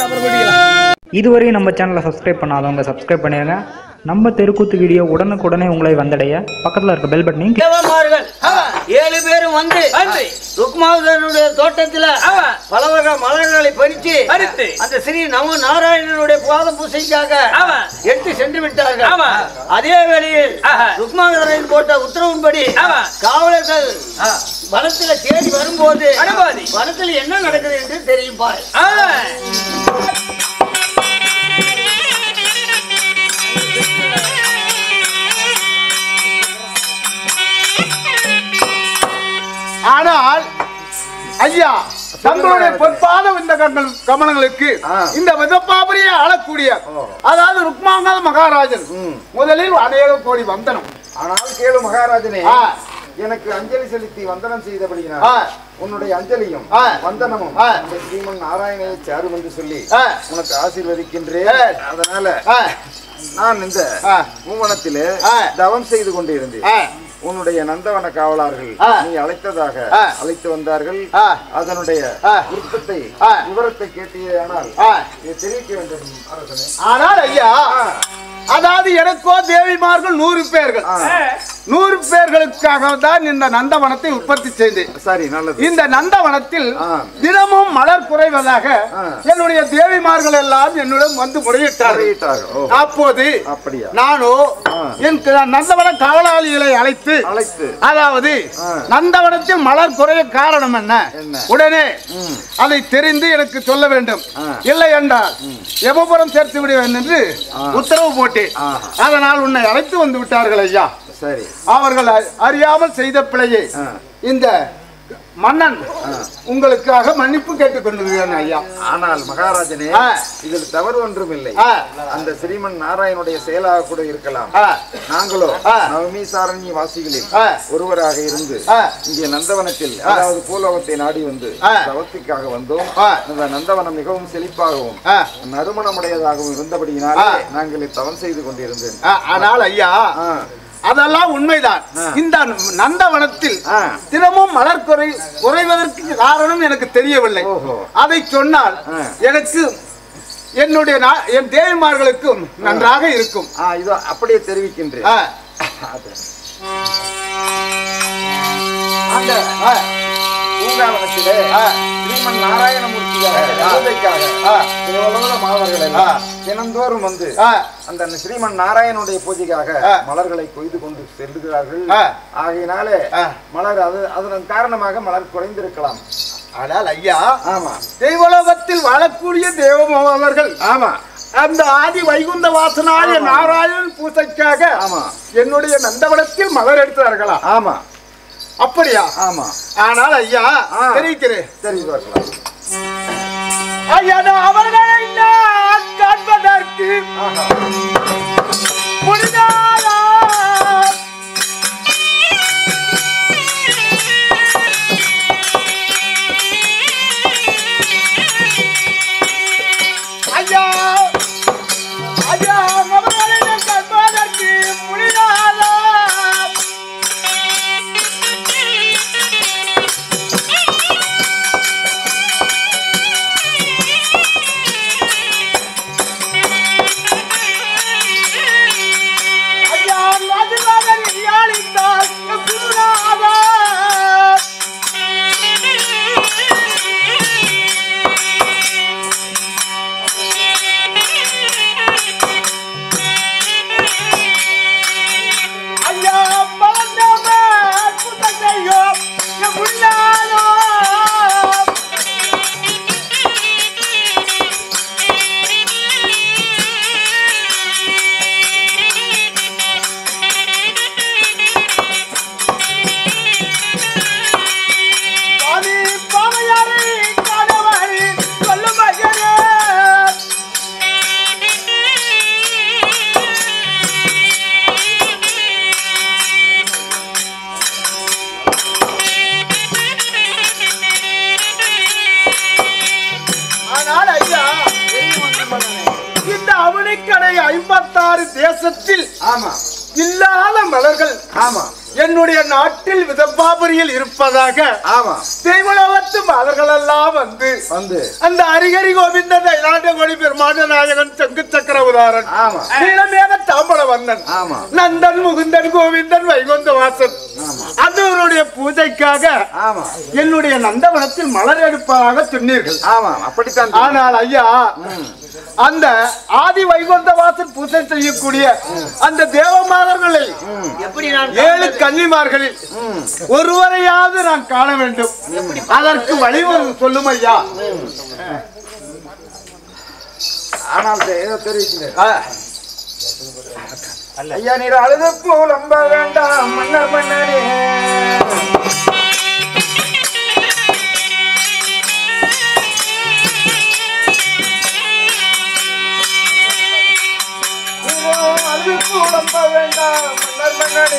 அப்புறம் கூட்டிக்கலாம் இதுவரை நம்ம சேனலை சப்ஸ்கிரைப் பண்ணாதவங்க சப்ஸ்கிரைப் பண்ணிடுங்க நம்ம தெருக்கூத்து வீடியோ உடனுக்குடனே உங்களை வந்தடைய பக்கத்தில் இருக்க பெல் பட்டனையும் click தேவமார்கள் ஏழு பேரும் வந்து ருக்மாவதனுடைய தோட்டத்துல பல வகை மலர்களை பறித்து பறித்து. அந்த ஸ்ரீ நம நாராயணனுடைய பாத பூசைக்காக ஆமா. எடுத்து சென்று விட்டார்கள் ஆமா. அதே வேளையில் ஆஹா. ருக்மாவதனின் போட்ட உத்தரவின்படி ஆமா. காவலர்கள் வனத்துல தேடி வரும்போது வரும்போது. வனத்தில் என்ன நடக்குது என்று தெரியும் பாரு ஆ. ஆனால் ஐயா தங்களுடைய பொற்பாத இந்த கண்கள் கமனங்களுக்கு இந்த விதப்பாபரியை ஆளக்கூடிய அதாவது ருக்மாங்கல் மகாராஜன் முதலில் அநேக கோடி வந்தனம் ஆனால் கேளு மகாராஜனே ஆ. எனக்கு அஞ்சலி செலுத்தி வந்தனம் ஆ. செய்தபடியினால் உன்னுடைய அஞ்சலியும் ஆ. வந்தனமும் ஆ. இந்த ஸ்ரீமன் நாராயணையை சாரும் என்று சொல்லி ஆ. உனக்கு ஆசீர்வதிக்கின்றேன் ஆ. அதனால ஆ, நான் இந்த ஆ. மூவனத்திலே ஆ. தவம் செய்து கொண்டிருந்தேன் ஆ, உன்னுடைய நந்தவன காவலார்கள் ஆ. நீ அழைத்ததாக ஆ. அழைத்து வந்தார்கள் ஆ. அதனுடைய ஆ. விருப்பத்தை ஆ. விவரத்தை கேட்டீயானால் ஆ. நீ தெரிவிக்க வேண்டும் அரசனே ஆனால் ஐயா அதாவது எனக்கோ தேவிமார்கள் நூறு பேர்கள் ஆ. நூறு பேர்களுக்காக தான் இந்த நந்தவனத்தை உற்பத்தி செய்தேன் சரி நல்லது இந்த நந்தவனத்தில் ஆ. தினமும் மலர் குறைவதாக ஆ. என்னுடைய தேவிமார்கள் எல்லாம் என்னிடம் வந்து முறையிட்டார்கள் முறையிட்டார்கள். ஓ. அப்போது அப்படியா நானோ ஆ. என் க- நந்தவன காவலாளிகளை அழைத்து அழைத்து அதாவது ஆ. நந்தவனத்தில் மலர் குறைய காரணம் என்ன என்ன? உடனே அதை தெரிந்து எனக்கு சொல்ல வேண்டும் ஆ. இல்லை என்றால் எமபுரம் சேர்த்து விடுவேன் என்று உத்தரவு போட்டேன் ஆஹா. அதனால் உன்னை அழைத்து வந்து விட்டார்கள் ஐயா சரி அவர்கள் அ- அறியாமல் செய்த பிழையை ஆ. இந்த மன்னன் உங்களுக்காக மன்னிப்பு கேட்டுக்கொண்டிருக்கிறேன் ஐயா ஆனால் மகாராஜனே ஆ. இதில் தவறு ஒன்றும் இல்லை ஆ. அந்த ஸ்ரீமன் நாராயணுடைய செயலாக கூட இருக்கலாம் ஆ. நாங்களோ ஆ. நவமீசாரண்ய வாசிகளில் ஆ. ஒருவராக இருந்து ஆ. இங்கே நந்தவனத்தில் அதாவது பூலோகத்தை நாடி வந்து ஆ. தவத்திற்காக வந்தோம் ஆ. இந்த நந்தவனம் மிகவும் செழிப்பாகவும் ஆ. நறுமணமுடையதாகவும் இருந்தபடியினாலே ஆ. நாங்கள் தவம் செய்து கொண்டிருந்தேன் ஆ, ஆனால் ஐயா ஆ. அதெல்லாம் உண்மைதான் இந்த நந்தவனத்தில் ஆ. தினமும் மலர் குறை குறைவதற்கு காரணம் எனக்கு தெரியவில்லை ஓஹோ. அதை சொன்னால் ஆ. எனக்கு என்னுடைய நா- என் தேவிமார்களுக்கும் நன்றாக இருக்கும் ஆ இதோ அப்படியே தெரிவிக்கின்றேன் ஆ, அது. அந்த ஆ, பூங்காவனத்திலே ஆ. ஸ்ரீமன் நாராயணமூர்த்தியாக ஆ. பூஜைக்காக ஆ. தேவலோக மாணவர்கள் எல்லாம் தினந்தோறும் வந்து ஆ, அந்த ஸ்ரீமன் நாராயணனுடைய பூஜைக்காக ஆ. மலர்களை கொய்து கொண்டு செல்லுகிறார்கள் ஆ. ஆகையினாலே ஆ. மலர் அது அதன் காரணமாக மலர் குறைந்திருக்கலாம் ஆனால் ஐயா ஆமா தெய்வலோகத்தில் வாழக்கூடிய தேவம் அவர்கள் ஆமா அந்த ஆதி வைகுந்த வாசனாய நாராயணன் பூசைக்காக ஆமா. என்னுடைய நந்தவனத்தில் மலர் எடுத்தார்களா ஆமா அப்படியா ஆமா ஆனால் ஐயா ஆ. தெரிவிக்கிறேன் தெரிந்து பார்க்கலாம் ஐயா நான் அவர்களை நான் காண்பதற்கு புனிதாரா. ஐயா ஐயா அவர்களை நான் காண்பதற்கு புனிதாரா. ஐயா ராஜநாதன் யாழித்தால் குருநாதா ஐயா பழந்தவ அற்புதத்தையோ உள்ளாலோ சுவாமி பாவையாரை காணவரை சொல்லும் மகனே ஆனால் ஐயா இந்த அவனிக்கடை ஐம்பத்தாறு தேசத்தில் ஆமா இல்லாத மலர்கள் ஆமா என்னுடைய நாட்டில் விதப்பாபுரியில் இருப்பதாக ஆமா தெய்வலோகத்து மலர்களெல்லாம் வந்து வந்து அந்த ஹரிஹரி கோவிந்தன் இலாண்டகோடி பெருமாண்ட நாயகன் சங்கு சக்கர உதாரன் ஆமா நீளமேக தாம்பரவர்ணன் ஆமா நந்தன் முகுந்தன் கோவிந்தன் வைகுந்த வாசன் அதனுடைய பூஜைக்காக ஆமா என்னுடைய நந்தவனத்தில் மலர் எடுப்பதாக சொன்னீர்கள் ஆமா அப்படித்தான் ஆனால் ஐயா அந்த ஆதி வைகுந்த வாசல் பூஜை செய்யக்கூடிய அந்த தேவமாதர்களை எப்படி நான் ஏழு கன்னிமார்களில் ஒருவரையாவது நான் காண வேண்டும் அதற்கு வழிமுறை சொல்லும் ஐயா ஆனால் தெ- ஏதோ தெரிவிக்கிறேன் ஆ, ஐயா நீர் அழுது போலம்ப வேண்டாம் மன்னர் மன்னனே நீரோ அழுது போலம்ப வேண்டாம் மன்னர் மன்னனே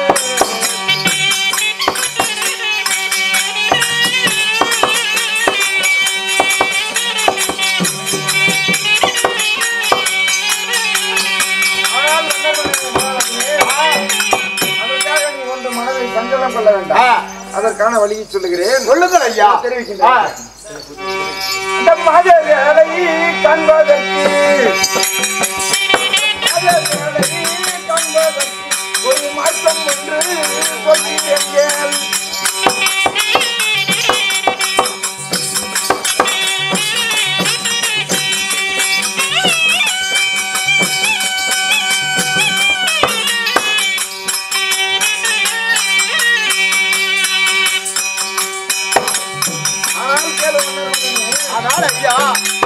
ஆனால் மன்னர் மன்னனே, மகாராஜனே, அதற்காக நீ ஒன்று மனதை சஞ்சலம் கொள்ள ஆ, வேண்டாம் அதற்கான வழியை சொல்லுகிறேன் சொல்லுங்கள் ஐயா தெரிவிக்கின்றேன். ஆ, அந்த மத வேலை காண்பதற்கு மத வேலை காண்பதற்கு ஒரு மாற்றம் ஒன்று சொல்கிறேன் ஆனால் கேளு மன்னரே, ஆனால் ஐயா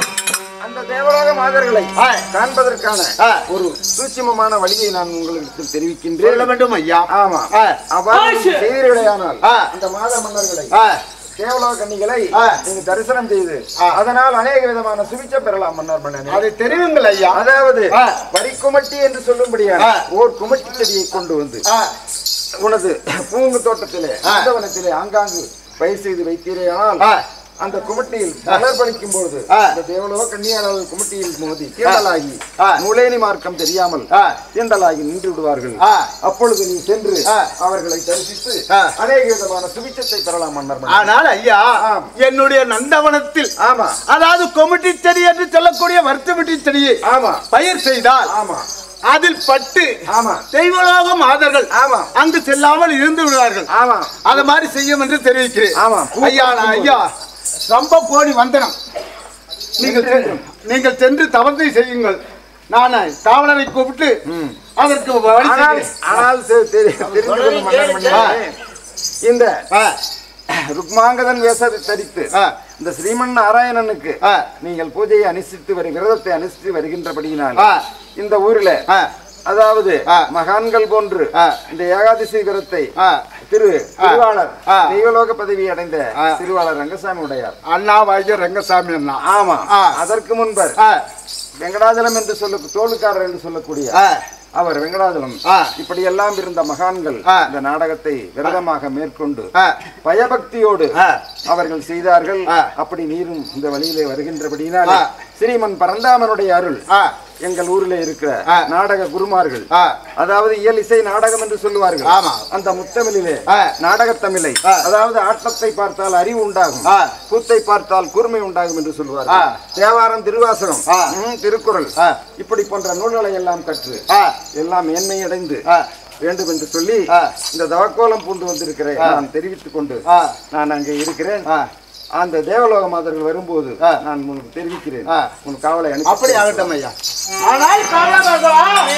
அந்த தேவலோக மாதர்களை ஆ. காண்பதற்கான ஆ. ஒரு சூட்சுமமான வழியை நான் உங்களுக்கு சொல்ல தெரிவிக்கின்றேன் வேண்டும் ஐயா ஆமா ஆ. அவ்வாறு செய்தீர்களேயானால் ஆ. அந்த மாத மன்னர்களை ஆ, தேவலோக கன்னிகளை ஆ. நீங்க தரிசனம் செய்து ஆ. அதனால் அநேக விதமான சுபிச்சை பெறலாம் மன்னர் மன்னனே அதை தெரியுங்கள் ஐயா அதாவது ஆ. வரிக்குமட்டி என்று சொல்லும்படியான ஆ. ஓர் குமட்டி செடியை கொண்டு வந்து ஆ, உனது பூங்கு தோட்டத்திலே ஆ. அந்தவனத்திலே ஆங்காங்கு பயிர் செய்து வைத்தீரேயானால் ஆ. அந்த குமட்டியில் மலர் பறிக்கும் பொழுது ஆ. அந்த தேவலோக கன்னியாளர்கள் குமட்டியில் மோதி தீண்டலாகி ஆ. நுழைனி மார்க்கம் தெரியாமல் ஆ. தீண்டலாகி நின்று விடுவார்கள் ஆ. அப்பொழுது நீ சென்று ஆ. அவர்களை தரிசித்து ஆ. அநேக விதமான சுபிச்சத்தை பெறலாம் மன்னர் மன்னனே. ஆனால் ஐயா ஆம். என்னுடைய நந்தவனத்தில் ஆமா அதாவது கொமிட்டி செடி என்று சொல்லக்கூடிய வருத்தமிட்டி செடியை ஆமா பயிர் செய்தால் ஆமா அதில் பட்டு ஆமா தெய்வலோக மாதர்கள் ஆமா அங்கு செல்லாமல் இருந்து விடுவார்கள் ஆமா அது மாதிரி செய்யும் என்று தெரிவிக்கிறேன் ஆமா. ஐயா நான் ஐயா ரொம்ப கோடி வந்தனம் நீங்கள் சென்று- நீங்கள் சென்று தவந்தை செய்யுங்கள் நான் காவலரை கூப்பிட்டு அதற்கு வழி ஆனால் செய்கிறேன். ஆனால் தெ- தெரி- தெரிந்து கொள்ளும் மன்னர் மன்னனே, இந்த ஆ, ருக்மாங்கதன் வேஷத்தை தரித்து ஆ, இந்த ஸ்ரீமன் நாராயணனுக்கு ஆ. நீங்கள் பூஜையை அனுஷ்டித்து வரு விரதத்தை அனுஷ்டித்து வருகின்றபடியினால் ஆ. இந்த ஊரில் ஆ, அதாவது ஆ. மகான்கள் போன்று ஆ. இந்த ஏகாதசி விரத்தை ஆ. திரு திருவாளர் ஆ. தெய்வலோக பதவி அடைந்த ஆ. திருவாளர் ரங்கசாமி உடையார் அண்ணா வாய்ய ரங்கசாமி அண்ணா ஆமா ஆ. அதற்கு முன்பர் ஆ, வெங்கடாஜலம் என்று சொல்ல தோளுக்காரர் என்று சொல்லக்கூடிய ஆ, அவர் வெங்கடாஜலம் ஆ. இப்படி எல்லாம் இருந்த மகான்கள் ஆ. இந்த நாடகத்தை விரதமாக மேற்கொண்டு ஆ, பயபக்தியோடு ஆ. அவர்கள் செய்தார்கள் ஆ. அப்படி நீரும் இந்த வழியிலே வருகின்றபடியினால் ஆ. ஸ்ரீமன் பரந்தாமனுடைய அருள் ஆ, எங்கள் ஊரிலே இருக்கிற ஆ. நாடக குருமார்கள் ஆ. அதாவது இயல் இசை நாடகம் என்று சொல்லுவார்கள் ஆமா. அந்த முத்தமிழிலே ஆ. நாடகத் தமிழை ஆ. அதாவது ஆட்டத்தை பார்த்தால் அறிவு உண்டாகும் ஆ. கூத்தை பார்த்தால் கூர்மை உண்டாகும் என்று ஆ. சொல்லுவார்கள் தேவாரம் திருவாசகம் ஆ. ம், திருக்குறள் ஆ. இப்படி போன்ற நூல்களை எல்லாம் கற்று ஆ, எல்லாம் மேன்மையடைந்து ஆ. வேண்டும் என்று சொல்லி ஆ. இந்த தவக்கோலம் பூண்டு வந்திருக்கிறேன் நான் தெரிவித்துக் கொண்டு ஆ. நான் அங்கே இருக்கிறேன் ஆ. அந்த தேவலோக மாதர்கள் வரும்போது ஆ. நான் உங்களுக்கு தெரிவிக்கிறேன் ஆ. உன் காவலை அனுப்பி அப்படி ஆகட்டும் ஐயா ஆனால் காலமாக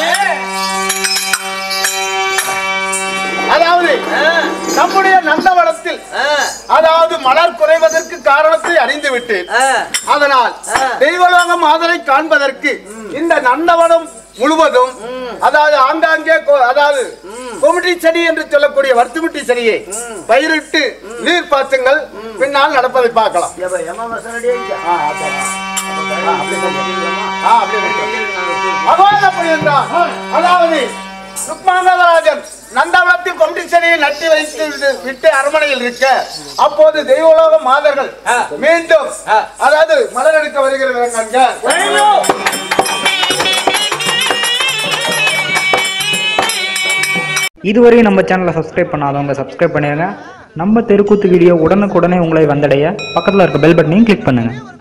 அதாவது நம்முடைய நந்தவனத்தில் ஆ, அதாவது மலர் குறைவதற்கு காரணத்தை அறிந்து விட்டேன் ஆ, அதனால் தெய்வலோக மாதரை காண்பதற்கு இந்த நந்தவனம் முழுவதும் அதாவது ஆங்காங்கே கொ- அதாவது கொமிட்டி செடி என்று சொல்லக்கூடிய வர்த்துமிட்டி செடியை பயிரிட்டு நீர் பாத்துங்கள் பின்னால் நடப்பதை பார்க்கலாம் எப்ப எம்மா மசாலா ரெடி ஆயிடுச்சா? ஆ, அதான். ஆ, அப்படி சொல்லுங்க. ஆ, அப்படி வைங்க. அதாவது அப்படி என்றால், அதாவது ருக்மாங்கதராஜன் நந்தவனத்தில் கொமிட்டி செடியை நட்டி வைத்து விட்டு- விட்டு அரண்மனையில் இருக்க அப்போது தெய்வலோக மாதர்கள் மீண்டும் அதாவது மலர் எடுக்க வருகிறாங்க இதுவரையும் நம்ம சேனலை சப்ஸ்கிரைப் பண்ணாதவங்க சப்ஸ்கிரைப் பண்ணிடுங்க நம்ம தெருக்கூத்து வீடியோ உடனுக்குடனே உங்களை வந்தடைய பக்கத்தில் இருக்க பெல் பட்டனையும் கிளிக் பண்ணுங்கள்